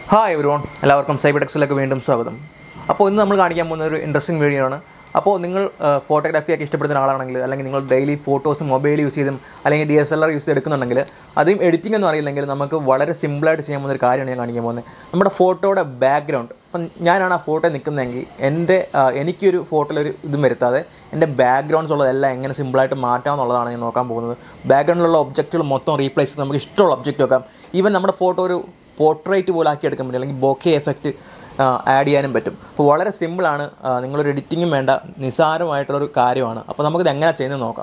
hi everyone എല്ലാവർക്കും സൈബർടെക്സിലേക്ക് വീണ്ടും സ്വാഗതം അപ്പോൾ ഇന്ന് നമ്മൾ കാണിക്കാൻ പോകുന്ന ഒരു ഇൻട്രസ്റ്റിംഗ് വീഡിയോ ആണ് അപ്പോൾ നിങ്ങൾ ഫോട്ടോഗ്രാഫി ഒക്കെ ഇഷ്ടപ്പെടുന്ന ആളാണെങ്കിൽ അല്ലെങ്കിൽ നിങ്ങൾ ഡെയിലി ഫോട്ടോസ് മൊബൈൽ യൂസ് ചെയ്തും അല്ലെങ്കിൽ D S L R use ചെയ്ത് എടുക്കുന്നുണ്ടെങ്കിൽ അതും എഡിറ്റിംഗ് ഒന്നും അറിയില്ലെങ്കിൽ നമുക്ക് വളരെ സിമ്പിളായിട്ട് ചെയ്യാൻ പോകുന്ന ഒരു കാര്യമാണ് ഞാൻ കാണിക്കാൻ പോകുന്നത് നമ്മുടെ ഫോട്ടോയുടെ ബാക്ക്ഗ്രൗണ്ട് അപ്പം ഞാനാണ് ആ ഫോട്ടോ നിൽക്കുന്നതെങ്കിൽ എൻ്റെ ആ, എനിക്കൊരു ഫോട്ടോയിലൊരു ഇതും വരുത്താതെ എൻ്റെ ബാക്ക്ഗ്രൗണ്ട്സ് ഉള്ളതെല്ലാം എങ്ങനെ സിമ്പിളായിട്ട് മാറ്റാമെന്നുള്ളതാണ് ഞാൻ നോക്കാൻ പോകുന്നത് ബാക്ക്ഗ്രൗണ്ടിലുള്ള ഒബ്ജക്റ്റുകൾ മൊത്തം റീപ്ലേസ് ചെയ്ത് നമുക്ക് ഇഷ്ടമുള്ള ഒബ്ജക്റ്റ് വെക്കാം ഈവൻ നമ്മുടെ ഫോട്ടോ ഒരു പോർട്രേറ്റ് പോലെ ആക്കി എടുക്കാൻ പറ്റും അല്ലെങ്കിൽ ബോക്കെ എഫക്റ്റ് ആഡ് ചെയ്യാനും പറ്റും അപ്പോൾ വളരെ സിമ്പിളാണ് ആ, നിങ്ങളൊരു എഡിറ്റിങ്ങും വേണ്ട നിസ്സാരമായിട്ടുള്ളൊരു കാര്യമാണ് അപ്പോൾ നമുക്കിത് എങ്ങനെ ചെയ്യുന്നത് നോക്കാം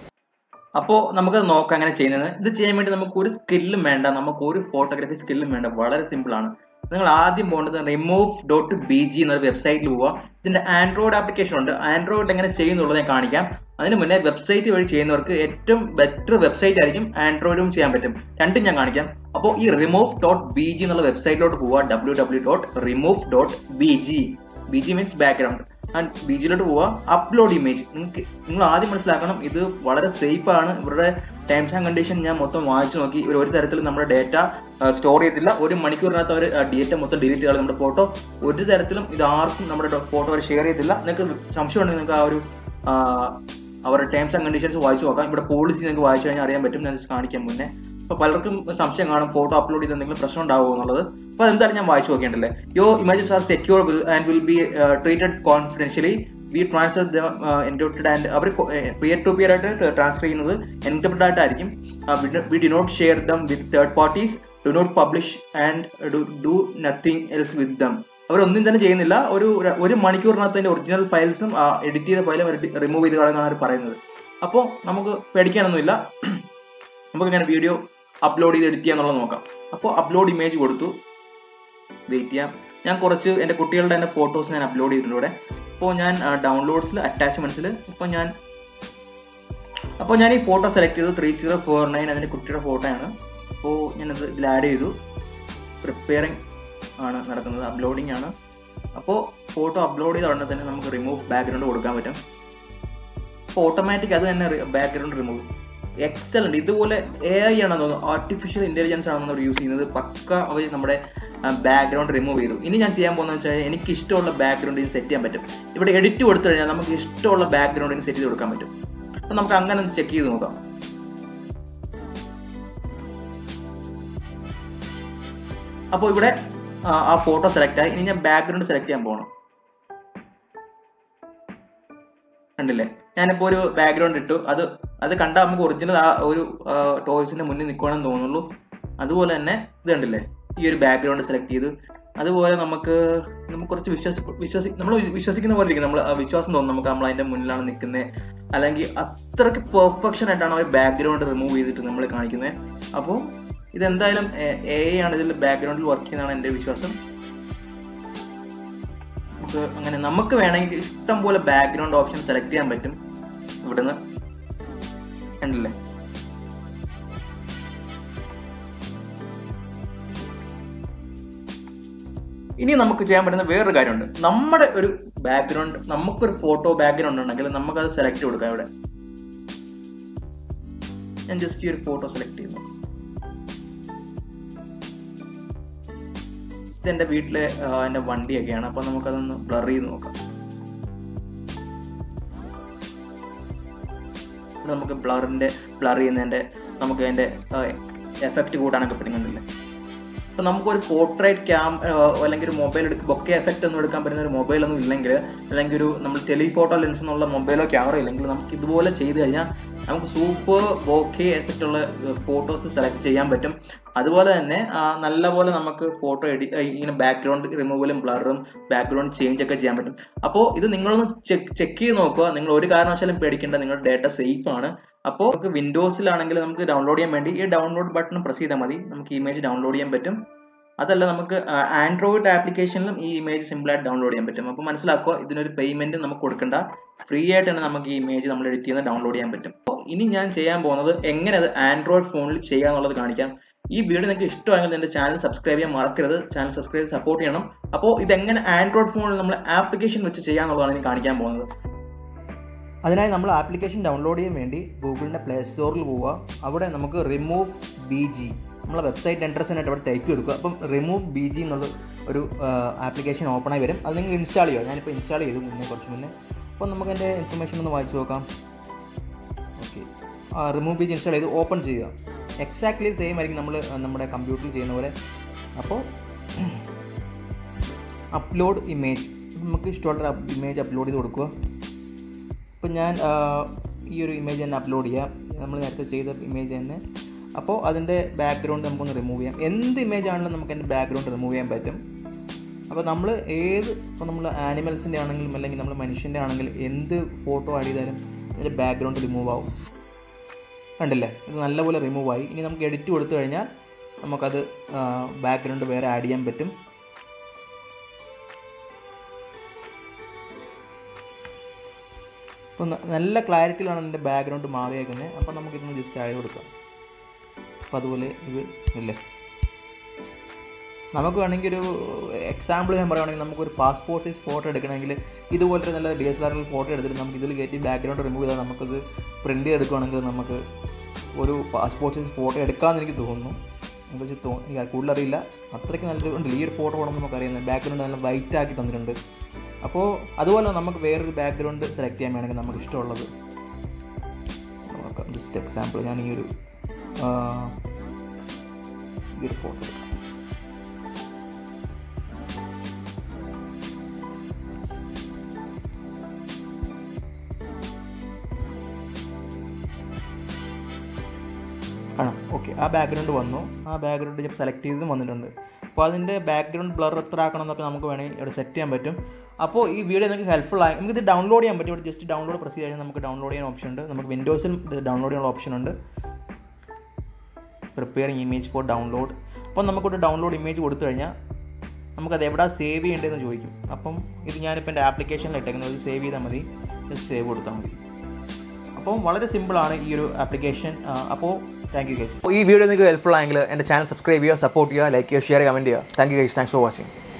അപ്പോൾ നമുക്ക് നോക്കാം എങ്ങനെ ചെയ്യുന്നത് ഇത് ചെയ്യാൻ വേണ്ടി നമുക്ക് ഒരു സ്കില്ലും വേണ്ട നമുക്ക് ഒരു ഫോട്ടോഗ്രാഫി സ്കില്ലും വേണ്ട വളരെ സിമ്പിളാണ് നിങ്ങൾ ആദ്യം പോകേണ്ടത് റിമൂവ് ഡോട്ട് ബി ജി എന്നൊരു വെബ്സൈറ്റിൽ പോവുക ഇതിന്റെ ആൻഡ്രോയിഡ് ആപ്ലിക്കേഷൻ ഉണ്ട് ആൻഡ്രോയിഡ് എങ്ങനെ ചെയ്യുന്നുള്ളത് ഞാൻ കാണിക്കാം അതിന് മുന്നേ വെബ്സൈറ്റ് വഴി ചെയ്യുന്നവർക്ക് ഏറ്റവും ബെറ്റർ വെബ്സൈറ്റ് ആയിരിക്കും ആൻഡ്രോയിഡും ചെയ്യാൻ പറ്റും രണ്ടും ഞാൻ കാണിക്കാം അപ്പോൾ ഈ റിമൂവ് ഡോട്ട് ബി ജി എന്നുള്ള വെബ്സൈറ്റിലോട്ട് പോവുക W W dot remove dot B G B G means background and B ജിയിലോട്ട് പോവുക അപ്ലോഡ് ഇമേജ് നിങ്ങൾക്ക് നിങ്ങൾ ആദ്യം മനസ്സിലാക്കണം ഇത് വളരെ സേഫ് ആണ് ഇവരുടെ ടേംസ് ആൻഡ് കണ്ടീഷൻ ഞാൻ മൊത്തം വായിച്ചു നോക്കി ഇവർ ഒരു തരത്തിലും നമ്മുടെ ഡേറ്റ സ്റ്റോർ ചെയ്തില്ല ഒരു മണിക്കൂറിനകത്ത് അവർ ഡേറ്റ മൊത്തം ഡിലീറ്റ് ചെയ്താൽ നമ്മുടെ ഫോട്ടോ ഒരു തരത്തിലും ഇത് ആർക്കും നമ്മുടെ ഫോട്ടോ അവർ ഷെയർ ചെയ്തില്ല നിങ്ങൾക്ക് സംശയമുണ്ടെങ്കിൽ നിങ്ങൾക്ക് ആ ഒരു ആ, അവരുടെ ടേംസ് ആൻഡ് കണ്ടീഷൻസ് വായിച്ചു നോക്കാം ഇവിടെ പോളിസി നിങ്ങൾക്ക് വായിച്ചു കഴിഞ്ഞാൽ അറിയാൻ പറ്റും ഞാൻ just കാണിക്കാൻ മുന്നേ അപ്പൊ പലർക്കും സംശയം കാണും ഫോട്ടോ അപ്ലോഡ് ചെയ്ത് എന്തെങ്കിലും പ്രശ്നം ഉണ്ടാവുമോ എന്നുള്ളത് അപ്പൊ അതെന്തായാലും ഞാൻ വായിച്ചു നോക്കേണ്ടല്ലേ your images are secure and will be treated confidentially we transfer encrypted and അവർ പിയർ ടു പിയർ ആയിട്ട് ട്രാൻസ്ഫർ ചെയ്യുന്നത് എൻക്രിപ്റ്റഡ് ആയിട്ടായിരിക്കും we do not share them with third parties do not publish and do nothing else with them അവരൊന്നും തന്നെ ചെയ്യുന്നില്ല ഒരു ഒരു മണിക്കൂറിനകത്ത് അതിന്റെ ഒറിജിനൽ ഫയൽസും എഡിറ്റ് ചെയ്ത ഫയലും റിമൂവ് ചെയ്ത് കളയുന്നതാണ് അവർ പറയുന്നത് അപ്പോൾ നമുക്ക് പേടിക്കാനൊന്നുമില്ല നമുക്ക് ഇങ്ങനെ വീഡിയോ അപ്ലോഡ് ചെയ്ത് എഡിറ്റ് ചെയ്യാന്നുള്ളത് നോക്കാം അപ്പോൾ അപ്ലോഡ് ഇമേജ് കൊടുത്തു വെയിറ്റ് ചെയ്യാം ഞാൻ കുറച്ച് എൻ്റെ കുട്ടികളുടെ തന്നെ ഫോട്ടോസ് ഞാൻ അപ്ലോഡ് ചെയ്തിട്ടുണ്ട് ഇവിടെ അപ്പോൾ ഞാൻ ഡൗൺലോഡ്സിൽ അറ്റാച്ച്മെന്റ്സിൽ അപ്പോൾ ഞാൻ അപ്പോൾ ഞാൻ ഈ ഫോട്ടോ സെലക്ട് ചെയ്തു ത്രീ സീറോ ഫോർ നയൻ അതിൻ്റെ കുട്ടിയുടെ ഫോട്ടോയാണ് അപ്പോൾ ഞാനത് ഇതിൽ ആഡ് ചെയ്തു പ്രിപ്പയറിംഗ് ആണ് നടക്കുന്നത് അപ്ലോഡിംഗ് ആണ് അപ്പോൾ ഫോട്ടോ അപ്ലോഡ് ചെയ്ത ഉടനെ തന്നെ നമുക്ക് റിമൂവ് ബാക്ക്ഗ്രൗണ്ട് കൊടുക്കാൻ പറ്റും അപ്പോൾ ഓട്ടോമാറ്റിക് അത് തന്നെ ബാക്ക്ഗ്രൗണ്ട് റിമൂവ് എക്സലന്റ് ഇതുപോലെ എ ഐ ആണെന്ന് തോന്നുന്നു ആർട്ടിഫിഷ്യൽ ഇന്റലിജൻസ് ആണെന്ന് അവർ യൂസ് ചെയ്യുന്നത് പക്ക അവർ നമ്മുടെ ബാക്ക്ഗ്രൗണ്ട് റിമൂവ് ചെയ്തു ഇനി ഞാൻ ചെയ്യാൻ പോകുന്നത് വെച്ചാൽ എനിക്ക് ഇഷ്ടമുള്ള ബാക്ക്ഗ്രൗണ്ടിന് സെറ്റ് ചെയ്യാൻ പറ്റും ഇവിടെ എഡിറ്റ് കൊടുത്തു കഴിഞ്ഞാൽ നമുക്ക് ഇഷ്ടമുള്ള ബാക്ക്ഗ്രൗണ്ടിന് സെറ്റ് ചെയ്ത് കൊടുക്കാൻ പറ്റും അപ്പം നമുക്ക് അങ്ങനെ ഒന്ന് ചെക്ക് ചെയ്ത് നോക്കാം അപ്പോൾ ഇവിടെ ആ, ആ ഫോട്ടോ സെലക്ട് ആയി ഇനി ഞാൻ ബാക്ക്ഗ്രൗണ്ട് സെലക്ട് ചെയ്യാൻ പോകണം കണ്ടില്ലേ ഞാനിപ്പോ ഒരു ബാക്ക്ഗ്രൗണ്ട് ഇട്ടു അത് അത് കണ്ടാൽ നമുക്ക് ഒറിജിനൽ ആ ഒരു ടോയ്സിന്റെ മുന്നിൽ നിൽക്കണമെന്ന് തോന്നുള്ളൂ അതുപോലെ തന്നെ ഇത് കണ്ടില്ലേ ഈ ഒരു ബാക്ക്ഗ്രൗണ്ട് സെലക്ട് ചെയ്ത് അതുപോലെ നമുക്ക് നമുക്ക് കുറച്ച് വിശ്വസി വിശ്വസി നമ്മൾ വിശ്വസിക്കുന്ന പോലെ ഇരിക്കും നമ്മൾ വിശ്വാസം തോന്നും നമുക്ക് നമ്മൾ അതിന്റെ മുന്നിലാണ് നിൽക്കുന്നത് അല്ലെങ്കിൽ അത്രയ്ക്ക് പെർഫെക്ഷൻ ആയിട്ടാണ് അവർ ബാക്ക്ഗ്രൗണ്ട് റിമൂവ് ചെയ്തിട്ട് നമ്മൾ കാണിക്കുന്നത് അപ്പോൾ ഇതെന്തായാലും എ ആണ് ഇതിൽ ബാക്ക്ഗ്രൗണ്ടിൽ വർക്ക് ചെയ്യുന്നതാണ് എൻ്റെ വിശ്വാസം നമുക്ക് അങ്ങനെ നമുക്ക് വേണമെങ്കിൽ ഇഷ്ടം പോലെ ബാക്ക്ഗ്രൗണ്ട് ഓപ്ഷൻ സെലക്ട് ചെയ്യാൻ പറ്റും ഇവിടുന്ന് കണ്ടില്ലേ ഇനി നമുക്ക് ചെയ്യാൻ പറ്റുന്ന വേറൊരു കാര്യമുണ്ട് നമ്മുടെ ഒരു ബാക്ക്ഗ്രൗണ്ട് നമുക്കൊരു ഫോട്ടോ ബാക്ക്ഗ്രൗണ്ട് ഉണ്ടെങ്കിൽ നമുക്കത് സെലക്ട് കൊടുക്കാം ഇവിടെ ഞാൻ ജസ്റ്റ് ഈ ഒരു ഫോട്ടോ സെലക്ട് ചെയ്യുന്നു ഇത് എൻ്റെ വീട്ടിലെ ആ, എൻ്റെ വണ്ടിയൊക്കെയാണ് അപ്പൊ നമുക്കതൊന്ന് ബ്ലർ ചെയ്ത് നോക്കാം ഇവിടെ നമുക്ക് ബ്ലറിന്റെ ബ്ലർ ചെയ്യുന്നതിന്റെ നമുക്ക് അതിന്റെ എഫക്റ്റ് കൂട്ടാനൊക്കെ പറ്റുന്നുണ്ടല്ലേ അപ്പൊ നമുക്കൊരു പോർട്രേറ്റ് ക്യാം അല്ലെങ്കിൽ ഒരു മൊബൈൽ എടുക്കുക ബൊക്കെ എഫക്റ്റ് ഒന്നും എടുക്കാൻ പറ്റുന്ന ഒരു മൊബൈൽ ഒന്നും ഇല്ലെങ്കിൽ അല്ലെങ്കിൽ ഒരു നമ്മൾ ടെലിഫോട്ടോ ലെൻസ് എന്നുള്ള മൊബൈലോ ക്യാമറ ഇല്ലെങ്കിൽ നമുക്ക് ഇതുപോലെ ചെയ്ത് കഴിഞ്ഞാൽ നമുക്ക് സൂപ്പർ ബോക്കെ എഫക്റ്റ് ഉള്ള ഫോട്ടോസ് സെലക്ട് ചെയ്യാൻ പറ്റും അതുപോലെ തന്നെ ആ, നല്ലപോലെ നമുക്ക് ഫോട്ടോ എഡി ഇങ്ങനെ ബാക്ക്ഗ്രൗണ്ട് റിമൂവലും ബ്ലറും ബാക്ക്ഗ്രൗണ്ട് ചേഞ്ച് ഒക്കെ ചെയ്യാൻ പറ്റും അപ്പോൾ ഇത് നിങ്ങളൊന്ന് ചെക്ക് ചെക്ക് ചെയ്ത് നോക്കുക നിങ്ങൾ ഒരു കാരണവശാലും പേടിക്കേണ്ട നിങ്ങളുടെ ഡേറ്റ സേഫ് ആണ് അപ്പോൾ നമുക്ക് വിൻഡോസിലാണെങ്കിൽ നമുക്ക് ഡൗൺലോഡ് ചെയ്യാൻ വേണ്ടി ഈ ഡൗൺലോഡ് ബട്ടൺ പ്രസ് ചെയ്താൽ മതി നമുക്ക് ഇമേജ് ഡൗൺലോഡ് ചെയ്യാൻ പറ്റും അതല്ല നമുക്ക് ആൻഡ്രോയിഡ് ആപ്ലിക്കേഷനിലും ഈ ഇമേജ് സിമ്പിളായിട്ട് ഡൗൺലോഡ് ചെയ്യാൻ പറ്റും അപ്പോൾ മനസ്സിലാക്കുക ഇതിനൊരു പേയ്മെന്റ് നമുക്ക് കൊടുക്കണ്ട ഫ്രീ ആയിട്ട് തന്നെ നമുക്ക് ഈ ഇമേജ് നമ്മൾ എഡിറ്റ് ചെയ്യുന്നത് ഡൗൺലോഡ് ചെയ്യാൻ പറ്റും അപ്പോൾ ഇനി ഞാൻ ചെയ്യാൻ പോകുന്നത് എങ്ങനെ അത് ആൻഡ്രോയിഡ് ഫോണിൽ ചെയ്യാന്നുള്ളത് കാണിക്കാം ഈ വീഡിയോ നിങ്ങൾക്ക് ഇഷ്ടമായെങ്കിൽ എന്റെ ചാനൽ സബ്സ്ക്രൈബ് ചെയ്യാൻ മറക്കരുത് ചാനൽ സബ്സ്ക്രൈബ് സപ്പോർട്ട് ചെയ്യണം അപ്പോൾ ഇതെങ്ങനെ ആൻഡ്രോയിഡ് ഫോണിൽ നമ്മൾ ആപ്ലിക്കേഷൻ വെച്ച് ചെയ്യാന്നുള്ളതാണ് ഇനി കാണിക്കാൻ പോകുന്നത് അതിനായി നമ്മൾ ആപ്ലിക്കേഷൻ ഡൗൺലോഡ് ചെയ്യാൻ വേണ്ടി ഗൂഗിളിൻ്റെ പ്ലേ സ്റ്റോറിൽ പോവുക അവിടെ നമുക്ക് റിമൂവ് ബി ജി നമ്മളെ വെബ്സൈറ്റ് അഡ്രസ്സിനായിട്ട് അവിടെ ടൈപ്പ് കൊടുക്കുക അപ്പം റിമൂവ് ബി ജി എന്നുള്ള ഒരു ആപ്ലിക്കേഷൻ ഓപ്പൺ ആയി വരും അത് നിങ്ങൾ ഇൻസ്റ്റാൾ ചെയ്യുക ഞാനിപ്പോൾ ഇൻസ്റ്റാൾ ചെയ്തു മുന്നേ കുറച്ച് മുന്നേ അപ്പോൾ നമുക്ക് എൻ്റെ ഇൻഫർമേഷൻ ഒന്ന് വായിച്ച് നോക്കാം ഓക്കെ റിമൂവ് പേജ് ഇൻസ്റ്റാൾ ചെയ്ത് ഓപ്പൺ ചെയ്യുക എക്സാക്ട്ലി സെയിം ആയിരിക്കും നമ്മൾ നമ്മുടെ കമ്പ്യൂട്ടറിൽ ചെയ്യുന്ന പോലെ അപ്പോൾ അപ്ലോഡ് ഇമേജ് നമുക്ക് ഇഷ്ടമുള്ള ഇമേജ് അപ്ലോഡ് ചെയ്ത് കൊടുക്കുക അപ്പോൾ ഞാൻ ആ, ഈ ഒരു ഇമേജ് തന്നെ അപ്ലോഡ് ചെയ്യാം നമ്മൾ നേരത്തെ ചെയ്ത ഇമേജ് തന്നെ അപ്പോൾ അതിൻ്റെ ബാക്ക്ഗ്രൗണ്ട് നമുക്കൊന്ന് റിമൂവ് ചെയ്യാം എന്ത് ഇമേജ് ആണെങ്കിലും നമുക്ക് അതിൻ്റെ ബാക്ക്ഗ്രൗണ്ട് റിമൂവ് ചെയ്യാൻ പറ്റും അപ്പോൾ നമ്മൾ ഏത് ഇപ്പോൾ നമ്മൾ ആനിമൽസിൻ്റെ ആണെങ്കിലും അല്ലെങ്കിൽ നമ്മൾ മനുഷ്യൻ്റെ ആണെങ്കിലും എന്ത് ഫോട്ടോ ആഡ് ചെയ്താലും അതിൻ്റെ ബാക്ക്ഗ്രൗണ്ട് റിമൂവ് ആവും കണ്ടില്ലേ ഇത് നല്ലപോലെ റിമൂവ് ആയി ഇനി നമുക്ക് എഡിറ്റ് കൊടുത്തു കഴിഞ്ഞാൽ നമുക്കത് ബാക്ക്ഗ്രൗണ്ട് വേറെ ആഡ് ചെയ്യാൻ പറ്റും അപ്പോൾ ന- നല്ല ക്ലാരിറ്റിയിലാണ് എൻ്റെ ബാക്ക്ഗ്രൗണ്ട് മാറിയേക്കുന്നത് അപ്പോൾ നമുക്കിതൊന്ന് ജസ്റ്റ് ആഡ് കൊടുക്കാം അപ്പോൾ അതുപോലെ ഇത് ഇല്ലേ നമുക്ക് വേണമെങ്കിൽ ഒരു എക്സാമ്പിൾ ഞാൻ പറയുകയാണെങ്കിൽ നമുക്കൊരു പാസ്പോർട്ട് സൈസ് ഫോട്ടോ എടുക്കണമെങ്കിൽ ഇതുപോലൊരു നല്ല D S L R photo എടുത്തിട്ട് നമുക്ക് ഇതിൽ കയറ്റി ബാക്ക്ഗ്രൗണ്ട് റിമൂവ് ചെയ്താൽ നമുക്കത് പ്രിൻ്റ് ചെയ്തെടുക്കുകയാണെങ്കിൽ നമുക്ക് ഒരു പാസ്പോർട്ട് സൈസ് ഫോട്ടോ എടുക്കാമെന്ന് എനിക്ക് തോന്നുന്നു എന്താ വെച്ചാൽ തോ എനിക്ക് കൂടുതൽ അറിയില്ല അത്രയ്ക്ക് നല്ലൊരു ഉണ്ടല്ലോ ഈ ഒരു ഫോട്ടോ വേണമെന്ന് നമുക്കറിയാം ബാക്ക്ഗ്രൗണ്ട് നല്ല വൈറ്റ് ആക്കി തന്നിട്ടുണ്ട് അപ്പോൾ അതുപോലെ നമുക്ക് വേറൊരു ബാക്ക്ഗ്രൗണ്ട് സെലക്ട് ചെയ്യാൻ വേണമെങ്കിൽ നമുക്ക് ഇഷ്ടമുള്ളത് നോക്കാം ജസ്റ്റ് എക്സാമ്പിൾ ഞാൻ ഈ ഒരു ആ, ഈ ഒരു ഫോട്ടോ എടുക്കാം കാണാം ഓക്കെ ആ ബാക്ക്ഗ്രൗണ്ട് വന്നു ആ ബാക്ക്ഗ്രൗണ്ട് ഞാൻ സെലക്ട് ചെയ്തതും വന്നിട്ടുണ്ട് അപ്പോൾ അതിൻ്റെ ബാക്ക്ഗ്രൗണ്ട് ബ്ലർ എത്ര ആക്കണം എന്നൊക്കെ നമുക്ക് വേണമെങ്കിൽ ഇവിടെ സെറ്റ് ചെയ്യാൻ പറ്റും അപ്പോൾ ഈ വീഡിയോ നിങ്ങൾക്ക് ഹെൽപ്ഫുൾ ആയി നമുക്ക് ഇത് ഡൗൺലോഡ് ചെയ്യാൻ പറ്റും ഇവിടെ ജസ്റ്റ് ഡൗൺലോഡ് പ്രസ് ചെയ്ത് കഴിഞ്ഞാൽ നമുക്ക് ഡൗൺലോഡ് ചെയ്യാൻ ഓപ്ഷൻ ഉണ്ട് നമുക്ക് വിൻഡോസിൽ ഡൗൺലോഡ് ചെയ്യാനുള്ള ഓപ്ഷൻ ഉണ്ട് പ്രിപ്പയറിങ് ഇമേജ് ഫോർ ഡൗൺലോഡ് അപ്പോൾ നമുക്കൊരു ഡൗൺലോഡ് ഇമേജ് കൊടുത്തു കഴിഞ്ഞാൽ നമുക്കത് എവിടെ സേവ് ചെയ്യേണ്ടതെന്ന് ചോദിക്കും അപ്പം ഇത് ഞാനിപ്പോൾ എൻ്റെ ആപ്ലിക്കേഷനിൽ ഇട്ടേക്കുന്നത് സേവ് ചെയ്താൽ മതി ജസ്റ്റ് സേവ് കൊടുത്താൽ മതി അപ്പം വളരെ സിമ്പിളാണ് ഈ ഒരു ആപ്ലിക്കേഷൻ അപ്പോൾ താങ്ക് യു ഗൈസ് അപ്പോൾ ഈ വീഡിയോ നിങ്ങൾക്ക് ഹെൽപ്ഫുൾ ആയെങ്കിൽ എൻ്റെ ചാനൽ സബ്സ്ക്രൈബ് ചെയ്യുക സപ്പോർട്ട് ചെയ്യുക ലൈക്ക് ചെയ്യുക ഷെയർ കമൻറ്റ് ചെയ്യുക thank you guys thanks for watching